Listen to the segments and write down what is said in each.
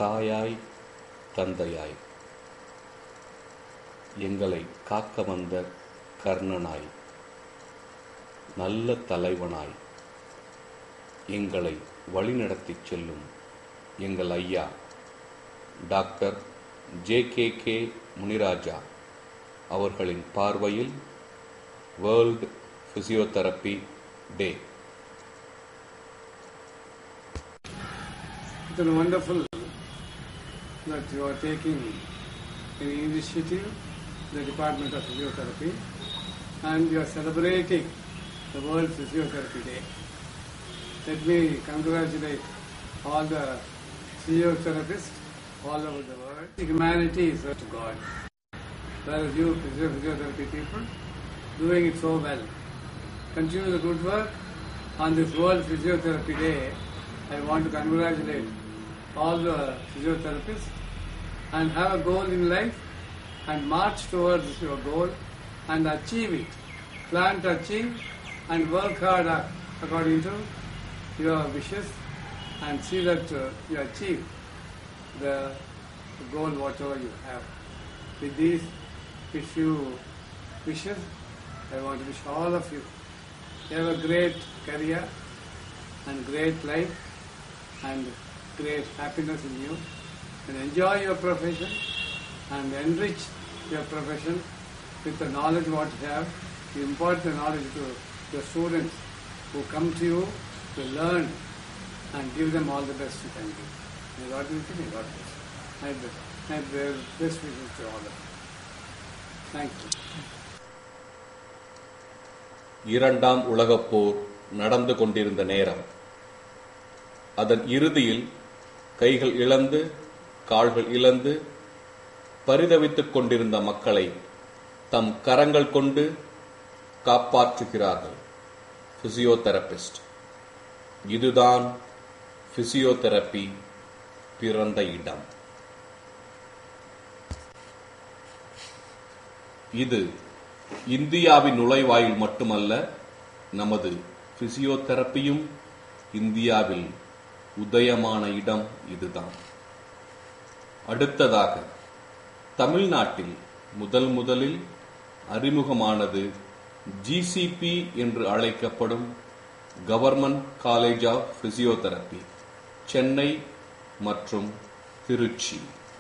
தாயாய் தந்தையாய் எங்களை காக்க வந்த கர்ணனாய் நல்ல தலைவனாய் எங்களை வழிநடத்திச் செல்லும் எங்கள் ஐயா doctor J K K Muniraja அவர்களின் பார்வையில் world physiotherapy day It's been wonderful that you are taking an initiative, the Department of Physiotherapy, and you are celebrating the World Physiotherapy Day. Let me congratulate all the physiotherapists all over the world. Humanity is to God. Whereas you physio- physiotherapy people doing it so well. Continue the good work. On this World Physiotherapy Day, I want to congratulate all the physiotherapists and have a goal in life and march towards your goal and achieve it. Plan to achieve and work hard a- according to your wishes and see that uh, you achieve the goal whatever you have. With these wish you wishes, I want to wish all of you have a great career and great life and great happiness in you and enjoy your profession and enrich your profession with the knowledge what you have. You impart the knowledge to your students who come to you to learn and give them all the best you can give. May God be with you, may God bless you. My best, my best wishes to all of you. Thank you. இரண்டாம் உலகப் போர் நடந்து கொண்டிருந்த நேரம் அதன் இறுதியில் கைகள் இழந்து கால்கள் இழந்து பரிதவித்துக் கொண்டிருந்த மக்களை தம் கரங்கள் கொண்டு காப்பாற்றுகிறார்கள் பிசியோதெரபிஸ்ட் இதுதான் பிசியோதெரப்பி பிறந்த இடம் இது இந்தியாவின் நுழைவாயில் மட்டுமல்ல நமது பிசியோதெரப்பியும் இந்தியாவில் உதயமான இடம் இதுதான் அடுத்ததாக தமிழ்நாட்டில் முதல் முதலில் அறிமுகமானது ஜிசிபி என்று அழைக்கப்படும் government college of physiotherapy Chennai மற்றும் திருச்சி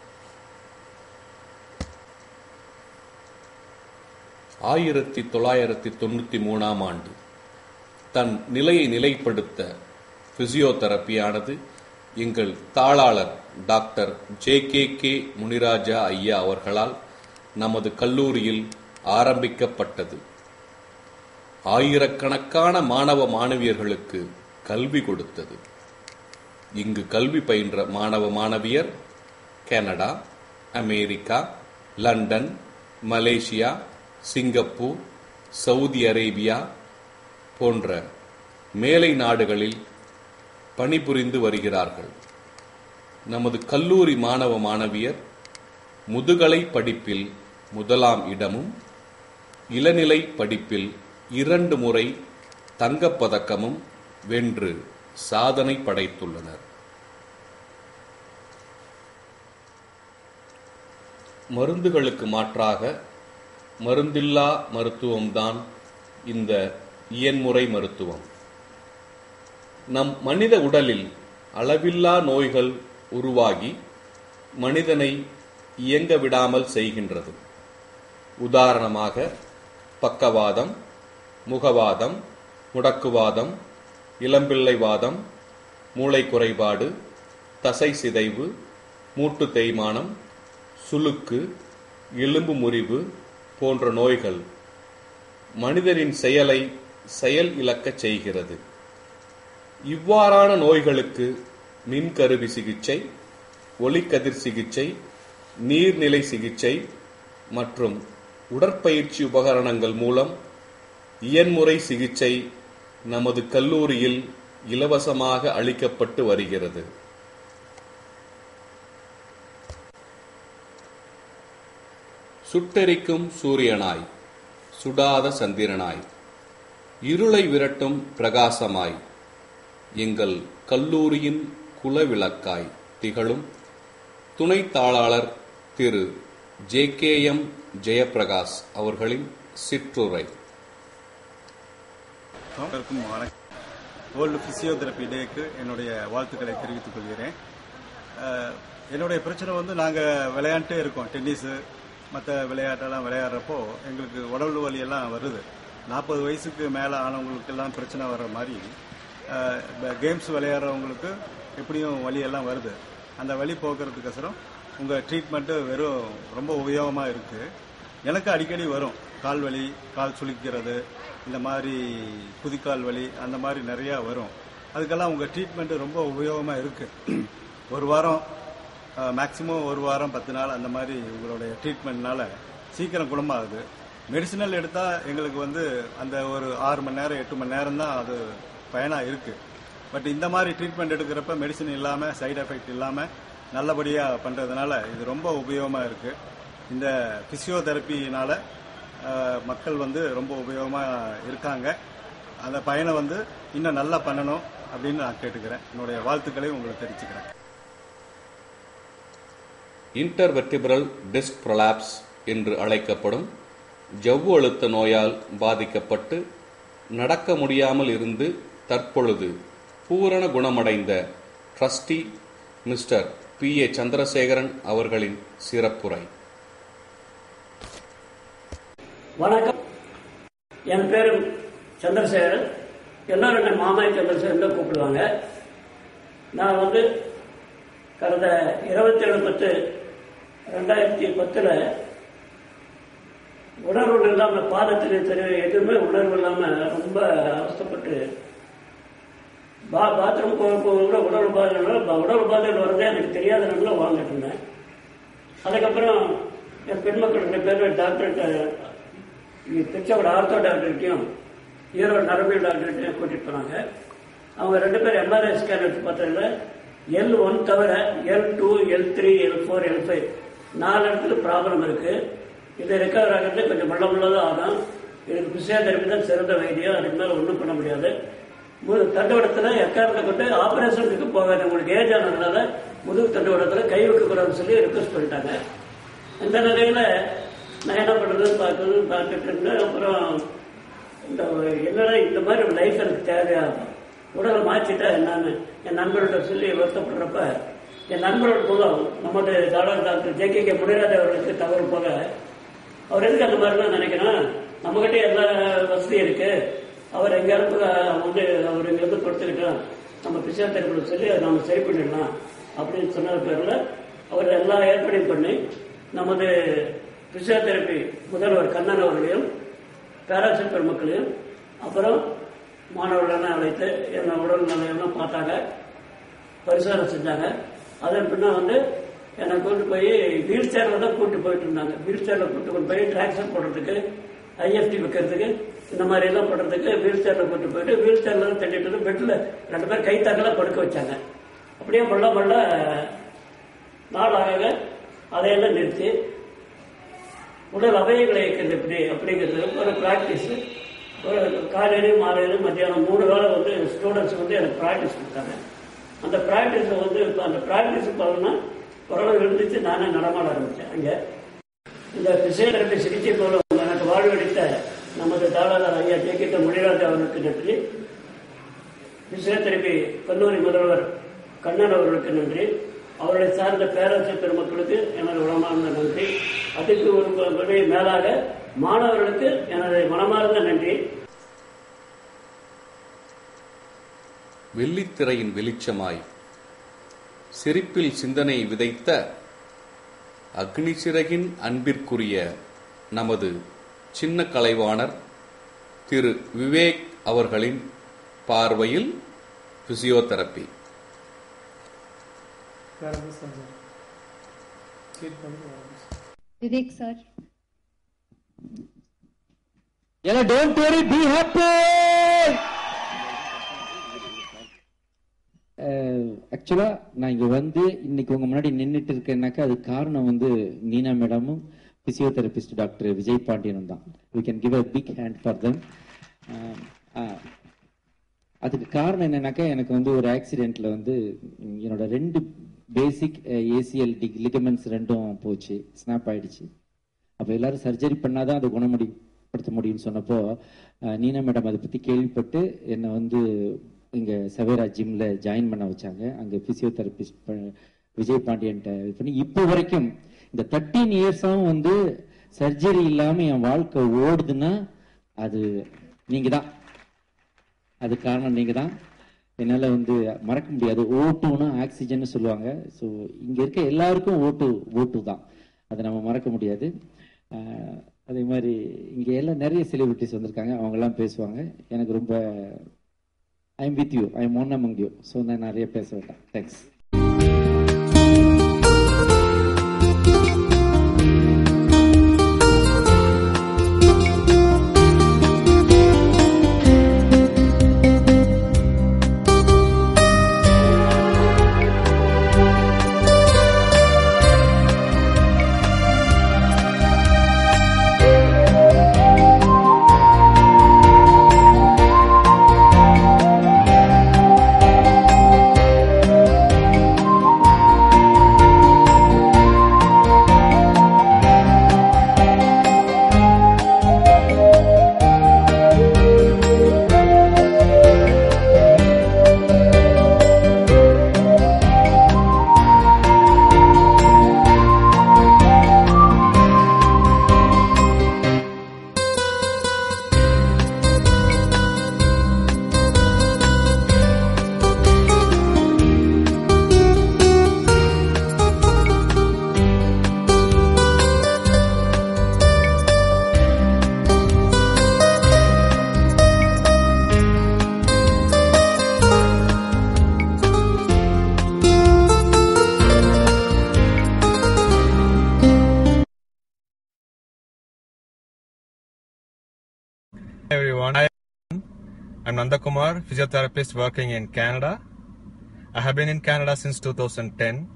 ஆயிரத்தி தொள்ளாயிரத்தி தொண்ணூத்தி மூணாம் ஆண்டு தன் நிலையை நிலைப்படுத்த பிசியோதெரப்பியானது எங்கள் தாளாளர் doctor J K K Muniraja ஐயா அவர்களால் நமது கல்லூரியில் ஆரம்பிக்கப்பட்டது ஆயிரக்கணக்கான மாணவ மாணவியர்களுக்கு கல்வி கொடுத்தது இங்கு கல்வி பயின்ற மாணவ மாணவியர் Canada America London Malaysia Singapore Saudi Arabia போன்ற மேலை நாடுகளில் பணிபுரிந்து வருகிறார்கள் நமது கல்லூரி மாணவ மாணவியர் முதுகலை படிப்பில் முதலாம் இடமும் இளநிலை படிப்பில் இரண்டு முறை தங்கப்பதக்கமும் வென்று சாதனை படைத்துள்ளனர் மருந்துகளுக்கு மாற்றாக மருந்தில்லா மருத்துவம்தான் இந்த இயன்முறை மருத்துவம் நம் மனித உடலில் அளவில்லா நோய்கள் உருவாகி மனிதனை இயங்க விடாமல் செய்கின்றது உதாரணமாக பக்கவாதம் முகவாதம் முடக்குவாதம் இளம்பிள்ளை வாதம் மூளை குறைபாடு தசை சிதைவு மூட்டு தேய்மானம் சுளுக்கு எலும்பு முறிவு போன்ற நோய்கள் மனிதனின் செயலை செயல் இழக்கச் செய்கிறது இவ்வாறான நோய்களுக்கு மின்கருவி சிகிச்சை ஒளிக்கதிர் சிகிச்சை நீர்நிலை சிகிச்சை மற்றும் உடற்பயிற்சி உபகரணங்கள் மூலம் இயன்முறை சிகிச்சை நமது கல்லூரியில் இலவசமாக அளிக்கப்பட்டு வருகிறது சுட்டெரிக்கும் சூரியனாய் சுடாத சந்திரனாய் இருளை விரட்டும் பிரகாசமாய் எங்கள் கல்லூரியின் குலவிளக்காய் திகழும் துணை தாளாளர் திரு ஜே கே எம் ஜெயப்பிரகாஷ் அவர்களின் சிற்றுரை அனைவருக்கும் வணக்கம் வேர்ல்டு பிசியோதெரப்பி டேக்கு என்னுடைய வாழ்த்துக்களை தெரிவித்துக் கொள்கிறேன் அஹ், என்னுடைய பிரச்சனை வந்து நாங்கள் விளையாண்டே இருக்கோம் டென்னிஸு மற்ற விளையாட்டெல்லாம் விளையாடுறப்போ எங்களுக்கு உடல் வலி எல்லாம் வருது நாற்பது வயசுக்கு மேலே ஆனவங்களுக்கெல்லாம் பிரச்சனை வர்ற மாதிரி கேம்ஸ் விளையாடுறவங்களுக்கு எப்படியும் வலி எல்லாம் வருது அந்த வலி போக்குறதுக்கோசரம் உங்கள் ட்ரீட்மெண்ட்டு வெறும் ரொம்ப உபயோகமாக இருக்குது எனக்கு அடிக்கடி வரும் கால் வலி கால் சுளிக்கிறது இந்த மாதிரி குதிக்கால் வலி அந்த மாதிரி நிறையா வரும் அதுக்கெல்லாம் உங்கள் ட்ரீட்மெண்ட்டு ரொம்ப உபயோகமாக இருக்குது ஒரு வாரம் மேக்ஸிமம் ஒரு வாரம் பத்து நாள் அந்த மாதிரி உங்களுடைய ட்ரீட்மெண்ட்னால சீக்கிரம் குணமாகுது மெடிசினல் எடுத்தால் எங்களுக்கு வந்து அந்த ஒரு ஆறு மணி நேரம் எட்டு மணி நேரம் தான் அது பயனாக இருக்குது பட் இந்த மாதிரி ட்ரீட்மெண்ட் எடுக்கிறப்ப மெடிசன் இல்லாமல் சைடு எஃபெக்ட் இல்லாமல் நல்லபடியாக பண்ணுறதுனால இது ரொம்ப உபயோகமாக இருக்குது இந்த பிசியோதெரப்பினால அஹ், மக்கள் வந்து ரொம்ப உபயோகமாக இருக்காங்க அந்த பயனை வந்து இன்னும் நல்லா பண்ணணும் அப்படின்னு நான் கேட்டுக்கிறேன் என்னுடைய வாழ்த்துக்களை உங்களுக்கு தெரிவிச்சுக்கிறேன் இன்டர்வெர்டிபிரல் டிஸ்க் ப்ரொலாப்ஸ் என்று அழைக்கப்படும் ஜவ்வு அழுத்த நோயால் பாதிக்கப்பட்டு நடக்க முடியாமல் இருந்து தற்பொழுது பூரண குணமடைந்த trustee mister P A Chandrasekaran அவர்களின் சிறப்புரை வணக்கம் என் பேரு சந்திரசேகரன் எல்லாரும் என்ன மாமாய் சந்திரசேகரன் தான் கூப்பிடுவாங்க நான் வந்து கடந்த இருபத்தேழு பத்து ரெண்டாயிரத்தி பத்தில் உணர்வு இல்லாமல் பாதத்தில் தெரிய எதுவுமே உணர்வு இல்லாமல் ரொம்ப அவஸ்தைப்பட்டு பா பாத்ரூம் போக போக கூட உடல் பாதையில் உடல் பாதையில் வரதே எனக்கு தெரியாதனால வாழ்ந்துட்டு இருந்தேன் அதுக்கப்புறம் என் பெண்மக்கள் ரெண்டு பேரும் டாக்டர்கிட்ட திருச்சாவோட ஆர்த்தோ டாக்டர்கிட்டையும் ஈரோடு நரம்பியல் டாக்டர்கிட்டையும் கூட்டிட்டு போனாங்க அவங்க ரெண்டு பேரும் எம்ஆர்ஐ ஸ்கேன் எடுத்து பார்த்ததுல எல் ஒன் தவிர L two L three L four L five நாலு இடத்துல ப்ராப்ளம் இருக்கு இது ரெக்கவர் ஆகிறது கொஞ்சம் மெல்ல மெல்ல தான் ஆகும் இதுக்கு பிசியோதெரபி தான் சிறந்த வைத்தியம் அதுக்கு மேலே ஒன்றும் பண்ண முடியாது முது தண்டுவடத்துல எக்காரணத்தை கொண்டு ஆபரேஷனுக்கு போகாது உங்களுக்கு ஏஜ் ஆனதுனால முதுகு தண்டுவடத்துல கை வைக்கக்கூடாதுன்னு சொல்லி ரிக்வஸ்ட் பண்ணிட்டாங்க இந்த நிலையில நான் என்ன பண்றதுன்னு பார்க்கறது பார்த்துட்டு இருந்தேன் அப்புறம் இந்த என்னடா இந்த மாதிரி ஒரு லைஃப் எனக்கு தேவையாகும் உடலை மாற்றிட்டா என்னன்னு என் நண்பர்கிட்ட சொல்லி வருத்தப்படுறப்ப என் நண்பரோட மூலம் நமது doctor doctor J K K Muniraj அவர்களுக்கு தவறு போக அவர் எதுக்கு அந்த மாதிரிலாம் நினைக்கணும் நம்மகிட்ட எல்லா வசதியும் இருக்கு அவர் எங்கேயாவது வந்து அவர் எங்கேயாவது கொடுத்துக்கிட்டோம் நம்ம பிசியோதெரபியில் சொல்லி அதை நம்ம சரி பண்ணிடலாம் அப்படின்னு சொன்ன பேரில் அவர் எல்லா ஏற்பாடையும் பண்ணி நமது பிசியோதெரபி முதல்வர் கண்ணன் அவர்களையும் பேராசிரியர் பெருமக்களையும் அப்புறம் மாணவர்களெல்லாம் அழைத்து என்ன உடல் நிலையெல்லாம் பார்த்தாங்க பரிசோதனை செஞ்சாங்க அதன் பின்ன வந்து என்னை கூட்டு போய் வீல் சேர்ல தான் கூட்டு போயிட்டு இருந்தாங்க வீல் சேர்ல கூட்டு கொண்டு போய் டிராக்ஷன் போடுறதுக்கு ஐஎஃப்டி வைக்கிறதுக்கு இந்த மாதிரி எல்லாம் போடுறதுக்கு வீல் சேர்ல கூட்டு போயிட்டு வீல் சேர்ல தான் தள்ளிட்டு வந்து பெட்ல ரெண்டு பேர் கை தாக்கல படுக்க வச்சாங்க அப்படியே மள்ள மள்ள நாளாக அதையெல்லாம் நிறுத்தி உடல் அவயங்களை இயக்கிறது எப்படி அப்படிங்கிறது ஒரு ப்ராக்டிஸ் ஒரு காலையிலையும் மாலையிலும் மத்தியானம் மூணு வேளை வந்து ஸ்டூடெண்ட்ஸ் வந்து எனக்கு ப்ராக்டிஸ் கொடுத்தாங்க அந்த ப்ராக்டிஸை வந்து இப்போ அந்த ப்ராக்டிஸ் பார்த்தோம்னா ஓரளவு இருந்துச்சு நானே நடமாட ஆரம்பித்தேன் அங்கே இந்த பிசியோதெரபி சிகிச்சை மூலம் எனக்கு வாழ்வளித்த நமது தாளாளர் ஐயா ஜே கே முனிராஜ் அவர்களுக்கு நன்றி பிசியோதெரபி கல்லூரி முதல்வர் கண்ணன் அவர்களுக்கு நன்றி அவர்களை சார்ந்த பேராசிரியர் பெருமக்களுக்கு எனது உளமார்ந்த நன்றி அதுக்கு ஒரு படி மேலாக மாணவர்களுக்கு எனது மனமார்ந்த நன்றி வெள்ளித்திரையின் வெளிச்சமாய் சிரிப்பில் சிந்தனை விதைத்த அக்னி சிறகின் அன்பிற்குரிய நமது சின்ன கலைவாணர் திரு விவேக் அவர்களின் பார்வையில் physiotherapy Vivek sir. Yalla, don't worry, be happy. ஆக்சுவலா நான் இங்க வந்து இன்னைக்கு உங்க முன்னாடி நின்னுட்டு இருக்கேன்னாக்கா அது காரணம் வந்து மீனா மேடமும் பிசியோதெரபிஸ்ட் டாக்டர் விஜய் பாண்டியனும் தான் we can give a big hand for them அதுக்கு காரணம் என்னன்னாக்கா எனக்கு வந்து ஒரு ஆக்சிடென்ட்ல வந்து ம், என்னோட ரெண்டு பேசிக் ஏசிஎல் டி லிகமெண்ட்ஸ் ரெண்டும் போச்சு ஸ்னாப் ஆயிடுச்சு அப்போ எல்லாரும் சர்ஜரி பண்ணாதான் அதை குணமுடிப்படுத்த முடியும்னு சொன்னப்போ அஹ், நீனா மேடம் அதை பற்றி கேள்விப்பட்டு என்னை வந்து இங்கே சவேரா ஜிம்ல ஜாயின் பண்ண வச்சாங்க அங்கே ஃபிசியோதெரபிஸ்ட் விஜய் பாண்டியன்ட்ட இது பண்ணி இப்போ வரைக்கும் இந்த தேர்ட்டீன் இயர்ஸாகவும் வந்து சர்ஜரி இல்லாமல் என் வாழ்க்கை ஓடுதுன்னா அது நீங்க தான் அது காரணம் நீங்க தான் என்னால் வந்து மறக்க முடியாது ஓட்டுனா ஆக்சிஜன் சொல்லுவாங்க ஸோ இங்கே இருக்க எல்லாருக்கும் ஓட்டு ஓட்டு தான் அதை நம்ம மறக்க முடியாது ஆஹ் அதே மாதிரி இங்கே எல்லாம் நிறைய செலிபிரிட்டிஸ் வந்திருக்காங்க அவங்கெல்லாம் பேசுவாங்க எனக்கு ரொம்ப I am with you I am one among you so நான் நிறைய பேச வேண்டாம் thanks Hi everyone. Hi, I'm Nanda Kumar, physiotherapist working in Canada. I have been in Canada since 2010.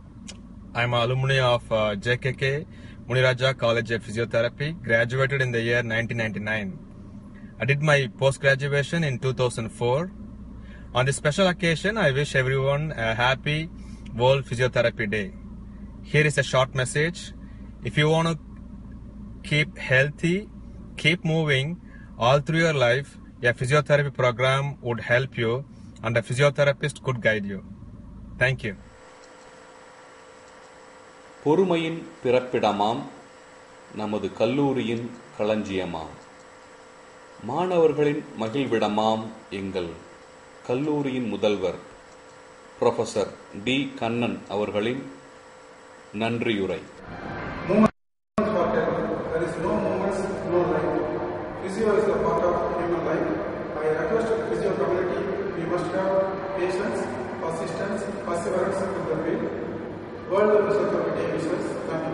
I'm an alumni of uh, JKK Muniraja College of Physiotherapy, graduated in the year 1999. I did my post graduation in 2004. On this special occasion, I wish everyone a happy World Physiotherapy Day. Here is a short message. If you want to keep healthy, keep moving all through your life. A physiotherapy program would help you, and a physiotherapist could guide you. Thank you. பொறுமையின் பிறப்பிடமாம் நமது கல்லூரியின் களஞ்சியமாம் மாணவர்களின் மகிழ்விடமாம் எங்கள் கல்லூரியின் முதல்வர் professor D Kannan அவர்களின் நன்றியுரை There is no moments, no life. Physio is a part of human life. I request the physio community, we must have patience, persistence, perseverance in the field. World Physiotherapy Day wishes. Thank you.